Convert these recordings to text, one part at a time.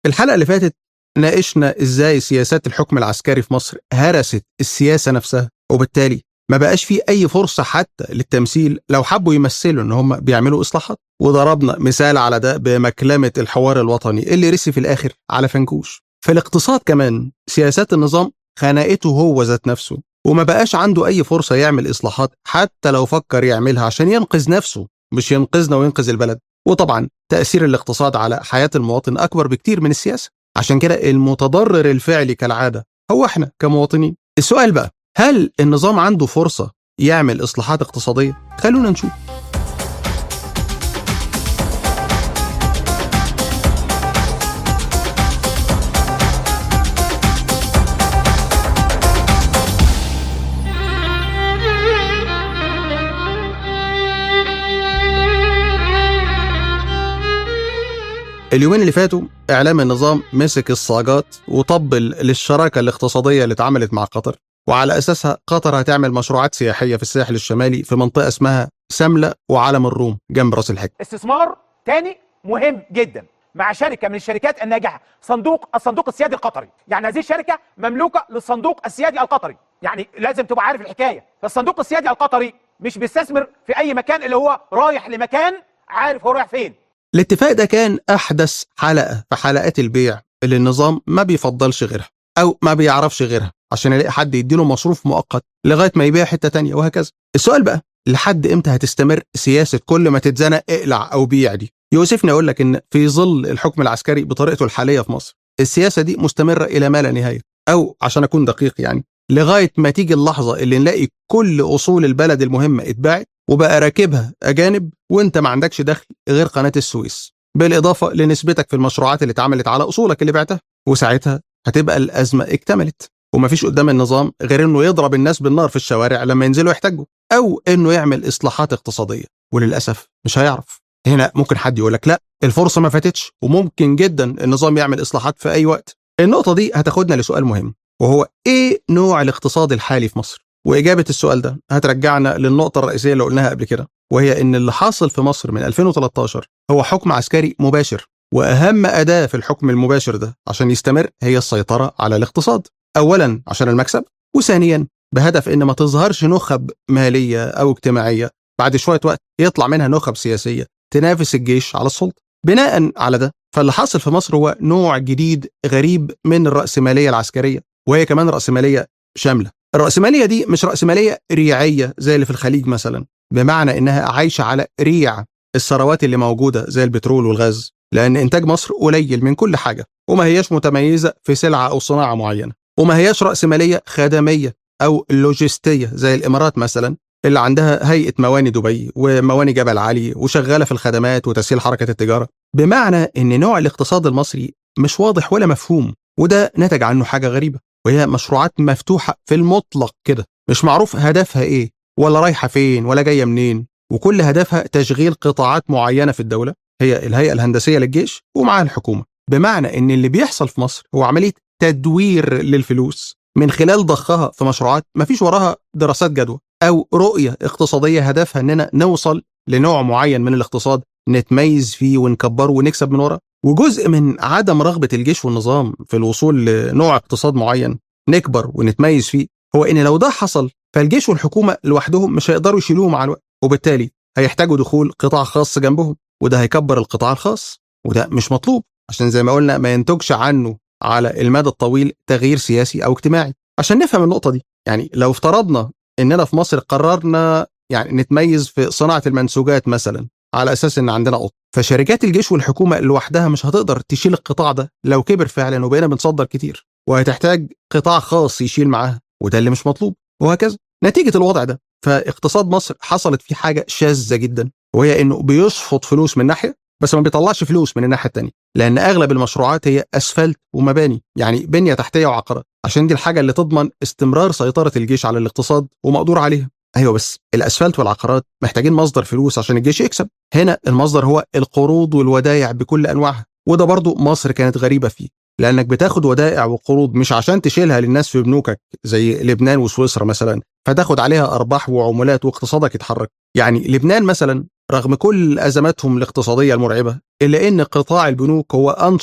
الحلقة اللي فاتت ناقشنا ازاي سياسات الحكم العسكري في مصر هرست السياسة نفسها وبالتالي ما بقاش فيه أي فرصة حتى للتمثيل لو حبوا يمثلوا إن هم بيعملوا إصلاحات وضربنا مثال على ده بمكلمة الحوار الوطني اللي رسي في الآخر على فنكوش في الاقتصاد كمان سياسات النظام خنقته هو ذات نفسه وما بقاش عنده أي فرصة يعمل إصلاحات حتى لو فكر يعملها عشان ينقذ نفسه مش ينقذنا وينقذ البلد وطبعا تأثير الاقتصاد على حياة المواطن أكبر بكتير من السياسة عشان كده المتضرر الفعلي كالعادة هو احنا كمواطنين السؤال بقى هل النظام عنده فرصة يعمل إصلاحات اقتصادية؟ خلونا نشوف اليومين اللي فاتوا اعلام النظام مسك الصاجات وطبل للشراكه الاقتصاديه اللي اتعملت مع قطر وعلى اساسها قطر هتعمل مشروعات سياحيه في الساحل الشمالي في منطقه اسمها سمله وعلم الروم جنب راس الحكمه استثمار تاني مهم جدا مع شركه من الشركات الناجحه صندوق الصندوق السيادي القطري يعني هذه الشركه مملوكه للصندوق السيادي القطري يعني لازم تبقى عارف الحكايه فالصندوق السيادي القطري مش بيستثمر في اي مكان اللي هو رايح لمكان عارف هو رايح فين الاتفاق ده كان احدث حلقه في حلقات البيع اللي النظام ما بيفضلش غيرها او ما بيعرفش غيرها عشان يلاقي حد يديله مصروف مؤقت لغايه ما يبيع حته تانية وهكذا السؤال بقى لحد امتى هتستمر سياسه كل ما تتزنق اقلع او بيع دي يوسفني اقول لك ان في ظل الحكم العسكري بطريقته الحاليه في مصر السياسه دي مستمره الى ما لا نهايه او عشان اكون دقيق يعني لغايه ما تيجي اللحظه اللي نلاقي كل اصول البلد المهمه اتباعت وبقى راكبها اجانب وانت ما عندكش دخل غير قناه السويس بالاضافه لنسبتك في المشروعات اللي اتعملت على اصولك اللي بعتها وساعتها هتبقى الازمه اكتملت ومفيش قدام النظام غير انه يضرب الناس بالنار في الشوارع لما ينزلوا يحتاجوا او انه يعمل اصلاحات اقتصاديه وللاسف مش هيعرف هنا ممكن حد يقول لك لا الفرصه ما فاتتش وممكن جدا النظام يعمل اصلاحات في اي وقت النقطه دي هتاخدنا لسؤال مهم وهو ايه نوع الاقتصاد الحالي في مصر واجابه السؤال ده هترجعنا للنقطه الرئيسيه اللي قلناها قبل كده وهي ان اللي حاصل في مصر من 2013 هو حكم عسكري مباشر واهم اداه في الحكم المباشر ده عشان يستمر هي السيطره على الاقتصاد اولا عشان المكسب وثانيا بهدف ان ما تظهرش نخب ماليه او اجتماعيه بعد شويه وقت يطلع منها نخب سياسيه تنافس الجيش على السلطه بناء على ده فاللي حاصل في مصر هو نوع جديد غريب من الرأسمالية العسكرية وهي كمان رأسمالية شاملة الرأسمالية دي مش رأسمالية ريعية زي اللي في الخليج مثلا بمعنى إنها عايشة على ريع الثروات اللي موجودة زي البترول والغاز لأن إنتاج مصر قليل من كل حاجة وما هياش متميزة في سلعة أو صناعة معينة وما هياش رأسمالية خدمية أو لوجستية زي الإمارات مثلا اللي عندها هيئة مواني دبي ومواني جبل علي وشغالة في الخدمات وتسهيل حركة التجارة بمعنى إن نوع الاقتصاد المصري مش واضح ولا مفهوم وده نتج عنه حاجة غريبة وهي مشروعات مفتوحة في المطلق كده مش معروف هدفها إيه ولا رايحة فين ولا جاية منين وكل هدفها تشغيل قطاعات معينة في الدولة هي الهيئة الهندسية للجيش ومعها الحكومة بمعنى إن اللي بيحصل في مصر هو عملية تدوير للفلوس من خلال ضخها في مشروعات مفيش وراها دراسات جدوى أو رؤية اقتصادية هدفها إننا نوصل لنوع معين من الاقتصاد نتميز فيه ونكبره ونكسب من وراه وجزء من عدم رغبة الجيش والنظام في الوصول لنوع اقتصاد معين نكبر ونتميز فيه هو إن لو ده حصل فالجيش والحكومة لوحدهم مش هيقدروا يشيلوه مع الوقت وبالتالي هيحتاجوا دخول قطاع خاص جنبهم وده هيكبر القطاع الخاص وده مش مطلوب عشان زي ما قلنا ما ينتجش عنه على المدى الطويل تغيير سياسي أو اجتماعي عشان نفهم النقطة دي يعني لو افترضنا إننا في مصر قررنا يعني نتميز في صناعة المنسوجات مثلا على اساس ان عندنا قطن فشركات الجيش والحكومه لوحدها مش هتقدر تشيل القطاع ده لو كبر فعلا وبقينا بنصدر كتير وهتحتاج قطاع خاص يشيل معاها وده اللي مش مطلوب وهكذا نتيجه الوضع ده فاقتصاد مصر حصلت فيه حاجه شاذه جدا وهي انه بيشفط فلوس من ناحيه بس ما بيطلعش فلوس من الناحيه الثانيه لان اغلب المشروعات هي اسفلت ومباني يعني بنيه تحتيه وعقارات عشان دي الحاجه اللي تضمن استمرار سيطره الجيش على الاقتصاد ومقدور عليها ايوه بس الاسفلت والعقارات محتاجين مصدر فلوس عشان الجيش يكسب هنا المصدر هو القروض والودايع بكل انواعها وده برضو مصر كانت غريبه فيه لانك بتاخد ودائع وقروض مش عشان تشيلها للناس في بنوكك زي لبنان وسويسرا مثلا فتاخد عليها ارباح وعمولات واقتصادك يتحرك يعني لبنان مثلا رغم كل ازماتهم الاقتصاديه المرعبه الا ان قطاع البنوك هو انشط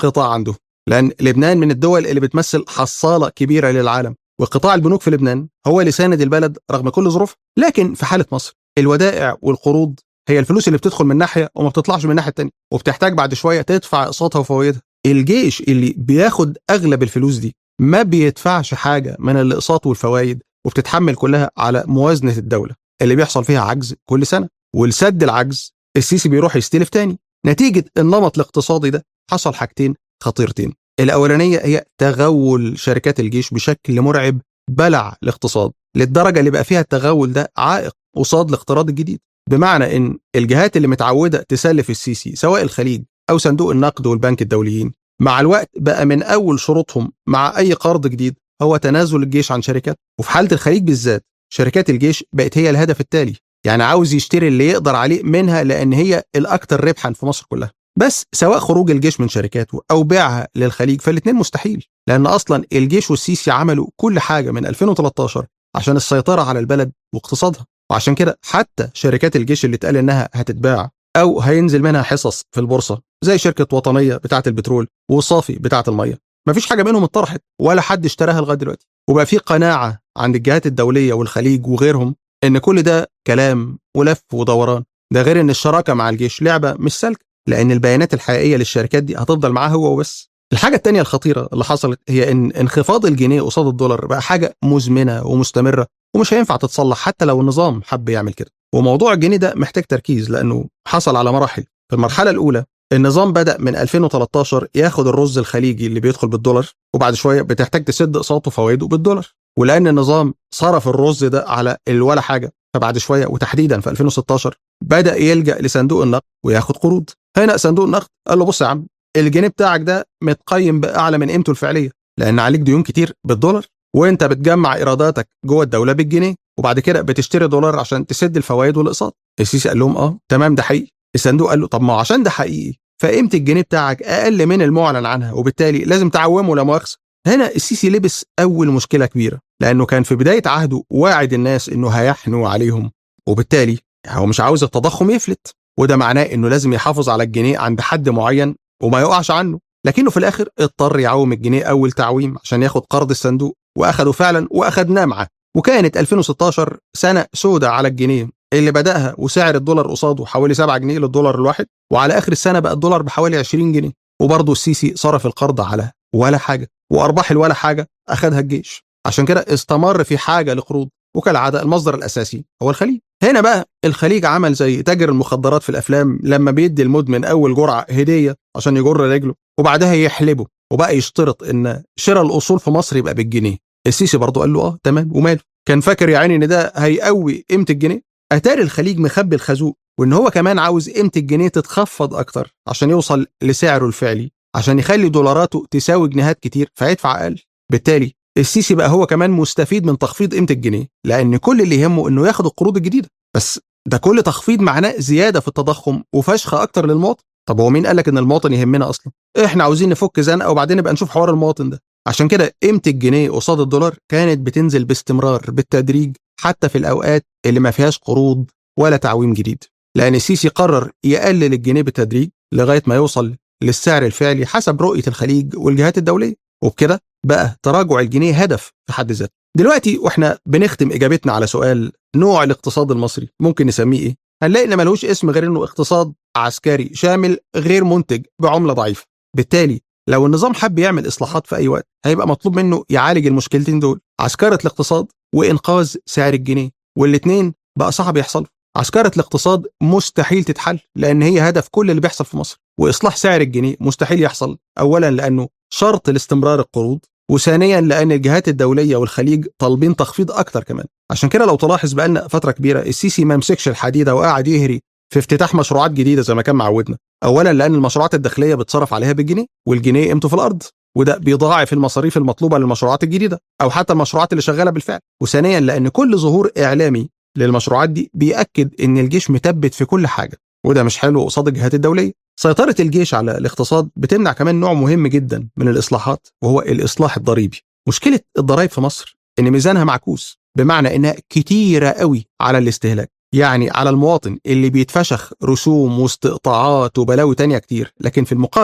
قطاع عنده لان لبنان من الدول اللي بتمثل حصاله كبيره للعالم وقطاع البنوك في لبنان هو اللي ساند البلد رغم كل ظروفها لكن في حاله مصر الودائع والقروض هي الفلوس اللي بتدخل من ناحيه وما بتطلعش من الناحيه الثانيه وبتحتاج بعد شويه تدفع اقساطها وفوائدها الجيش اللي بياخد اغلب الفلوس دي ما بيدفعش حاجه من الاقساط والفوائد وبتتحمل كلها على موازنه الدوله اللي بيحصل فيها عجز كل سنه ولسد العجز السيسي بيروح يستلف تاني نتيجه النمط الاقتصادي ده حصل حاجتين خطيرتين الاولانيه هي تغول شركات الجيش بشكل مرعب بلع الاقتصاد للدرجه اللي بقى فيها التغول ده عائق قصاد الاقتراض الجديد بمعنى ان الجهات اللي متعوده تسلف السيسي سواء الخليج او صندوق النقد والبنك الدوليين مع الوقت بقى من اول شروطهم مع اي قرض جديد هو تنازل الجيش عن شركات وفي حاله الخليج بالذات شركات الجيش بقت هي الهدف التالي يعني عاوز يشتري اللي يقدر عليه منها لان هي الاكثر ربحا في مصر كلها بس سواء خروج الجيش من شركاته او بيعها للخليج فالاثنين مستحيل لان اصلا الجيش والسيسي عملوا كل حاجه من 2013 عشان السيطره على البلد واقتصادها وعشان كده حتى شركات الجيش اللي اتقال انها هتتباع او هينزل منها حصص في البورصه زي شركه وطنيه بتاعه البترول وصافي بتاعه الميه مفيش حاجه منهم اتطرحت ولا حد اشتراها لغايه دلوقتي وبقى في قناعه عند الجهات الدوليه والخليج وغيرهم ان كل ده كلام ولف ودوران ده غير ان الشراكه مع الجيش لعبه مش سالكه لان البيانات الحقيقيه للشركات دي هتفضل معاه هو وبس الحاجه الثانيه الخطيره اللي حصلت هي ان انخفاض الجنيه قصاد الدولار بقى حاجه مزمنه ومستمره ومش هينفع تتصلح حتى لو النظام حب يعمل كده وموضوع الجنيه ده محتاج تركيز لانه حصل على مراحل في المرحله الاولى النظام بدا من 2013 ياخد الرز الخليجي اللي بيدخل بالدولار وبعد شويه بتحتاج تسد اقساطه وفوائده بالدولار ولان النظام صرف الرز ده على الولا حاجه فبعد شويه وتحديدا في 2016 بدا يلجا لصندوق النقد وياخد قروض هنا صندوق النقد قال له بص يا عم الجنيه بتاعك ده متقيم باعلى من قيمته الفعليه لان عليك ديون كتير بالدولار وانت بتجمع ايراداتك جوه الدوله بالجنيه وبعد كده بتشتري دولار عشان تسد الفوائد والاقساط السيسي قال لهم اه تمام ده حقيقي الصندوق قال له طب ما عشان ده حقيقي فقيمه الجنيه بتاعك اقل من المعلن عنها وبالتالي لازم تعومه لا مؤاخذه هنا السيسي لبس اول مشكله كبيره لانه كان في بدايه عهده واعد الناس انه هيحنو عليهم وبالتالي هو مش عاوز التضخم يفلت وده معناه انه لازم يحافظ على الجنيه عند حد معين وما يقعش عنه لكنه في الاخر اضطر يعوم الجنيه اول تعويم عشان ياخد قرض الصندوق واخده فعلا واخدناه معاه وكانت 2016 سنه سودة على الجنيه اللي بداها وسعر الدولار قصاده حوالي 7 جنيه للدولار الواحد وعلى اخر السنه بقى الدولار بحوالي 20 جنيه وبرضه السيسي صرف القرض على ولا حاجه وارباح الولا حاجه اخدها الجيش عشان كده استمر في حاجه لقروض وكالعاده المصدر الاساسي هو الخليج هنا بقى الخليج عمل زي تاجر المخدرات في الافلام لما بيدي المدمن اول جرعه هديه عشان يجر رجله وبعدها يحلبه وبقى يشترط ان شراء الاصول في مصر يبقى بالجنيه السيسي برضه قال له اه تمام وماله كان فاكر يا عيني ان ده هيقوي قيمه الجنيه اتاري الخليج مخبي الخازوق وان هو كمان عاوز قيمه الجنيه تتخفض اكتر عشان يوصل لسعره الفعلي عشان يخلي دولاراته تساوي جنيهات كتير فيدفع اقل بالتالي السيسي بقى هو كمان مستفيد من تخفيض قيمه الجنيه لان كل اللي يهمه انه ياخد القروض الجديده بس ده كل تخفيض معناه زياده في التضخم وفشخه اكتر للمواطن طب هو مين قال لك ان المواطن يهمنا اصلا احنا عاوزين نفك زنقه وبعدين نبقى نشوف حوار المواطن ده عشان كده قيمه الجنيه قصاد الدولار كانت بتنزل باستمرار بالتدريج حتى في الاوقات اللي ما فيهاش قروض ولا تعويم جديد لان السيسي قرر يقلل الجنيه بالتدريج لغايه ما يوصل للسعر الفعلي حسب رؤيه الخليج والجهات الدوليه وبكده بقى تراجع الجنيه هدف في حد ذاته دلوقتي واحنا بنختم اجابتنا على سؤال نوع الاقتصاد المصري ممكن نسميه ايه هنلاقي ان ملوش اسم غير انه اقتصاد عسكري شامل غير منتج بعمله ضعيفه بالتالي لو النظام حب يعمل اصلاحات في اي وقت هيبقى مطلوب منه يعالج المشكلتين دول عسكره الاقتصاد وانقاذ سعر الجنيه والاثنين بقى صعب يحصلوا عسكرة الاقتصاد مستحيل تتحل لأن هي هدف كل اللي بيحصل في مصر وإصلاح سعر الجنيه مستحيل يحصل أولا لأنه شرط لاستمرار القروض وثانيا لأن الجهات الدولية والخليج طالبين تخفيض أكتر كمان عشان كده لو تلاحظ بقالنا فترة كبيرة السيسي ما مسكش الحديدة وقاعد يهري في افتتاح مشروعات جديدة زي ما كان معودنا أولا لأن المشروعات الداخلية بتصرف عليها بالجنيه والجنيه قيمته في الأرض وده بيضاعف المصاريف المطلوبة للمشروعات الجديدة أو حتى المشروعات اللي شغالة بالفعل وثانيا لأن كل ظهور إعلامي للمشروعات دي بيأكد إن الجيش متبت في كل حاجة وده مش حلو قصاد الجهات الدولية سيطرة الجيش على الاقتصاد بتمنع كمان نوع مهم جدا من الإصلاحات وهو الإصلاح الضريبي مشكلة الضرائب في مصر إن ميزانها معكوس بمعنى إنها كتيرة قوي على الاستهلاك يعني على المواطن اللي بيتفشخ رسوم واستقطاعات وبلاوي تانية كتير لكن في المقابل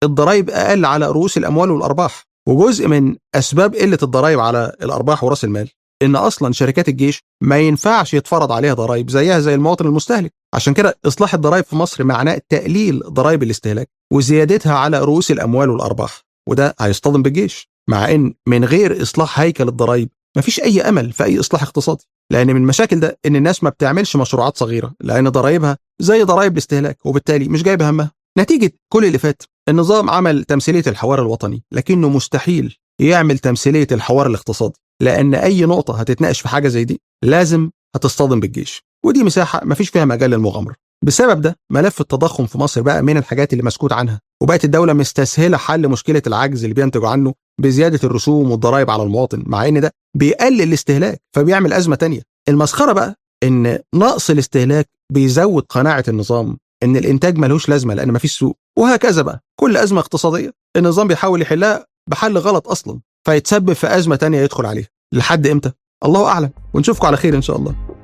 الضرائب اقل على رؤوس الاموال والارباح وجزء من اسباب قله الضرائب على الارباح وراس المال ان اصلا شركات الجيش ما ينفعش يتفرض عليها ضرائب زيها زي المواطن المستهلك عشان كده اصلاح الضرائب في مصر معناه تقليل ضرائب الاستهلاك وزيادتها على رؤوس الاموال والارباح وده هيصطدم بالجيش مع ان من غير اصلاح هيكل الضرائب مفيش اي امل في اي اصلاح اقتصادي لان من المشاكل ده ان الناس ما بتعملش مشروعات صغيره لان ضرائبها زي ضرائب الاستهلاك وبالتالي مش جايبه همها نتيجه كل اللي فات النظام عمل تمثيليه الحوار الوطني لكنه مستحيل يعمل تمثيليه الحوار الاقتصادي لان اي نقطه هتتناقش في حاجه زي دي لازم هتصطدم بالجيش ودي مساحه مفيش فيها مجال للمغامره بسبب ده ملف التضخم في مصر بقى من الحاجات اللي مسكوت عنها وبقت الدوله مستسهله حل مشكله العجز اللي بينتج عنه بزياده الرسوم والضرائب على المواطن مع ان ده بيقلل الاستهلاك فبيعمل ازمه تانية المسخره بقى ان نقص الاستهلاك بيزود قناعه النظام ان الانتاج ملوش لازمه لان مفيش سوق وهكذا بقى كل ازمه اقتصاديه النظام بيحاول يحلها بحل غلط اصلا فيتسبب في ازمه تانية يدخل عليها لحد امتى الله اعلم ونشوفكم على خير ان شاء الله